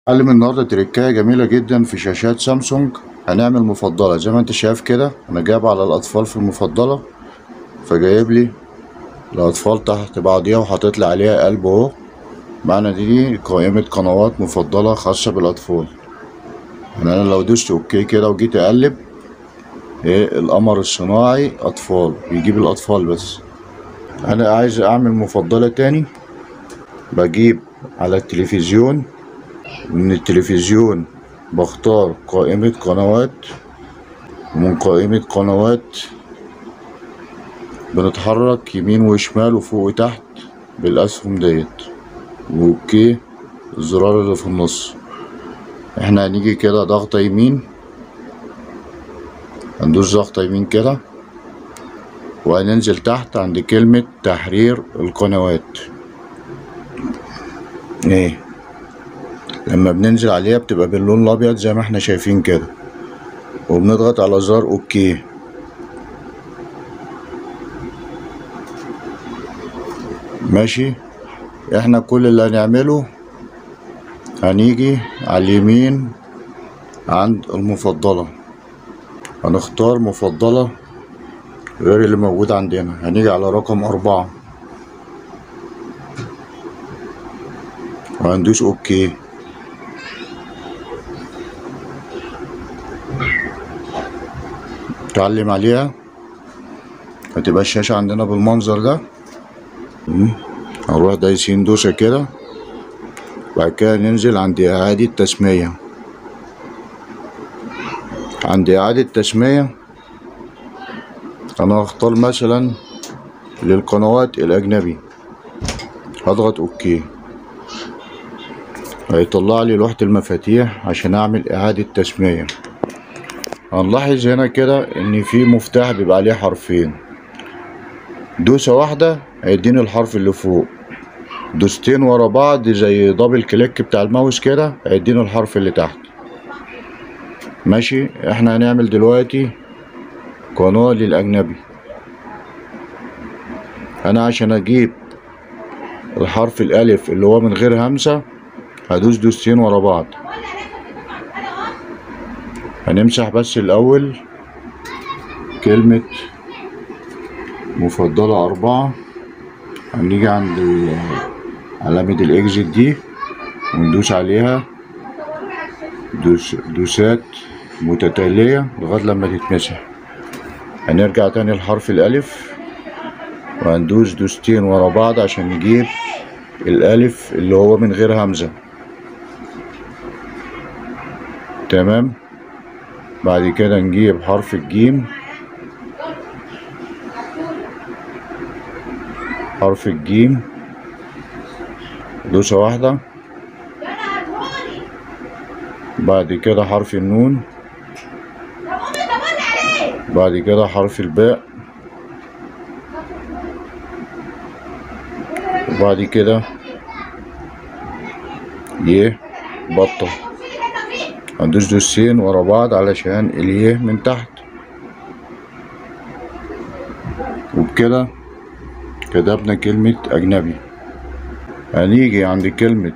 هنتعلم النهاردة تريكاية جميلة جدا في شاشات سامسونج هنعمل مفضلة زي ما انت شايف كده انا جايب على الاطفال في المفضلة فجايب لي الاطفال تحت بعضيها وحاطط لي عليها قلب اهو معنى دي قائمة قنوات مفضلة خاصة بالاطفال يعني انا لو دوست اوكي كده وجيت اقلب ايه القمر الصناعي اطفال بيجيب الاطفال بس انا عايز اعمل مفضلة تاني بجيب على التلفزيون من التلفزيون بختار قائمة قنوات ومن قائمة قنوات بنتحرك يمين وشمال وفوق وتحت بالأسهم ديت وأوكي الزرار اللي في النص احنا هنيجي كده ضغطة يمين هندوس ضغطة يمين كده وهننزل تحت عند كلمة تحرير القنوات ايه لما بننزل عليها بتبقى باللون الابيض زي ما احنا شايفين كده وبنضغط على زرار اوكي ماشي احنا كل اللي هنعمله هنيجي على اليمين عند المفضلة هنختار مفضلة غير اللي موجود عندنا هنيجي على رقم أربعة وهندوس اوكي تعلم عليها هتبقى الشاشة عندنا بالمنظر ده هنروح دايسين دوسة كده بعد كده ننزل عند إعادة تسمية عند إعادة تسمية أنا هختار مثلا للقنوات الأجنبي هضغط أوكي هيطلع لي لوحة المفاتيح عشان أعمل إعادة تسمية هنلاحظ هنا كده ان في مفتاح بيبقى عليه حرفين دوسة واحدة هيديني الحرف اللي فوق دوستين ورا بعض زي دبل كليك بتاع الماوس كده هيديني الحرف اللي تحت ماشي احنا هنعمل دلوقتي قناة للأجنبي أنا عشان أجيب الحرف الألف اللي هو من غير همسة هدوس دوستين ورا بعض هنمسح بس الأول كلمة مفضلة أربعة هنيجي عند علامة الإكزيت دي وندوس عليها دوس دوسات متتالية لغاية لما تتمسح هنرجع تاني لحرف الألف وهندوس دوستين ورا بعض عشان نجيب الألف اللي هو من غير همزة تمام بعد كده نجيب حرف الجيم حرف الجيم دوسة واحدة بعد كده حرف النون بعد كده حرف الباء وبعد كده يه بطة هندوس دوسين ورا بعض علشان اليه من تحت وبكده كتبنا كلمة أجنبي هنيجي عند كلمة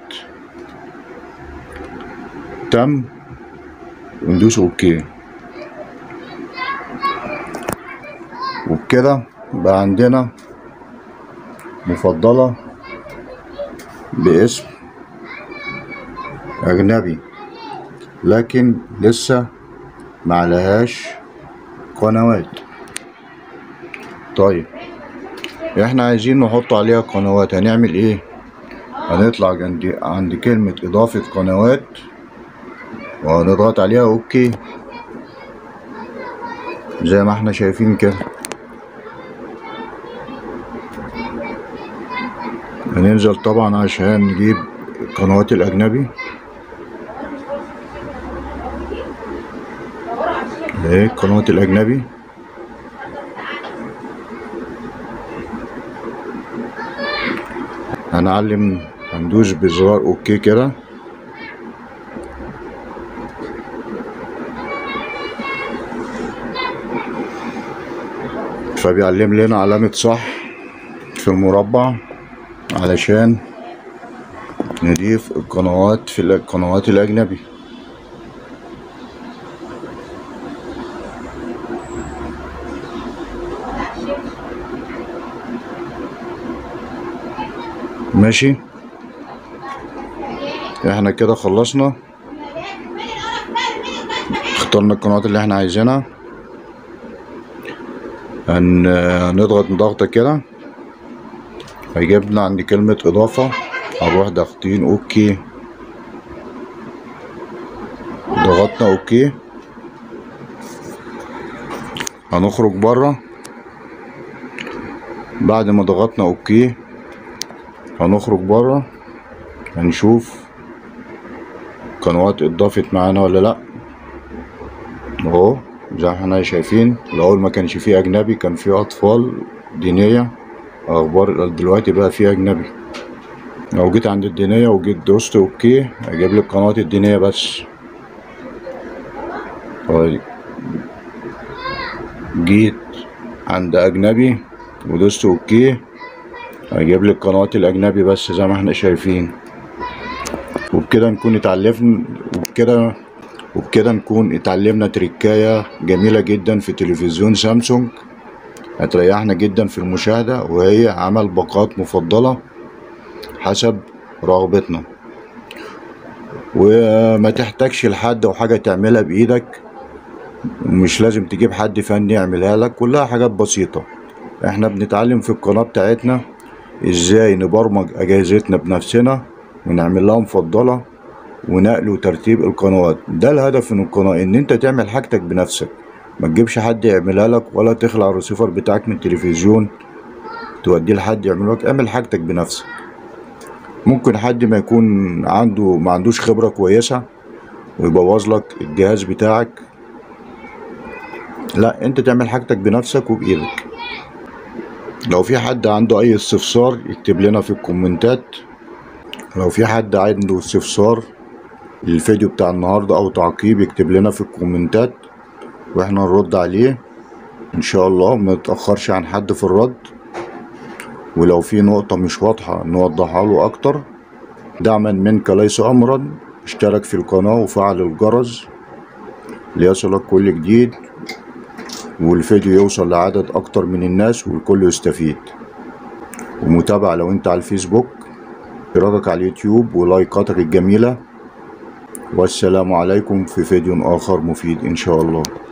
تم وندوس أوكي وبكده بقى عندنا مفضلة باسم أجنبي لكن لسه معلهاش قنوات طيب احنا عايزين نحط عليها قنوات هنعمل ايه هنطلع عند عند كلمة اضافة قنوات وهنضغط عليها اوكي زي ما احنا شايفين كده هننزل طبعا عشان نجيب القنوات الاجنبي ايه القنوات الاجنبي هنعلم هندوس بزرار اوكي كده فبيعلم لنا علامة صح في المربع علشان نضيف القنوات في القنوات الأجنبي ماشي احنا كده خلصنا اخترنا القنوات اللي احنا عايزينها هن... هنضغط ضغطة كده هيجيبنا عند كلمة إضافة هنروح ضاغطين أوكي ضغطنا أوكي هنخرج برا بعد ما ضغطنا أوكي هنخرج برا هنشوف قنوات اتضافت معانا ولا لأ اهو زي ما احنا شايفين الأول ما كانش فيه أجنبي كان فيه أطفال دينية أخبار دلوقتي بقى فيه أجنبي لو جيت عند الدينية وجيت دوست أوكي هيجيب لي القنوات الدينية بس طيب جيت عند أجنبي ودوست أوكي هيجيب لي القنوات الأجنبي بس زي ما احنا شايفين وبكده نكون اتعلمنا وبكده وبكده نكون اتعلمنا تريكاية جميلة جدا في تلفزيون سامسونج هتريحنا جدا في المشاهدة وهي عمل باقات مفضلة حسب رغبتنا وما تحتاجش لحد او حاجة تعملها بايدك مش لازم تجيب حد فني يعملها لك كلها حاجات بسيطة احنا بنتعلم في القناة بتاعتنا ازاي نبرمج اجهزتنا بنفسنا ونعمل لها مفضلة ونقل وترتيب القنوات ده الهدف من القناة ان انت تعمل حاجتك بنفسك ما تجيبش حد يعملها لك ولا تخلع الرسيفر بتاعك من التلفزيون توديه لحد يعمل لك اعمل حاجتك بنفسك ممكن حد ما يكون عنده ما عندوش خبرة كويسة ويبوظ لك الجهاز بتاعك لا انت تعمل حاجتك بنفسك وبايدك لو في حد عنده اي استفسار يكتب لنا في الكومنتات لو في حد عنده استفسار للفيديو بتاع النهاردة او تعقيب يكتب لنا في الكومنتات واحنا نرد عليه ان شاء الله ما نتأخرش عن حد في الرد ولو في نقطة مش واضحة نوضحها له اكتر دعما منك ليس امرا اشترك في القناة وفعل الجرس ليصلك كل جديد والفيديو يوصل لعدد اكتر من الناس والكل يستفيد ومتابعة لو انت على الفيسبوك اشتراكك على اليوتيوب ولايكاتك الجميلة والسلام عليكم في فيديو اخر مفيد ان شاء الله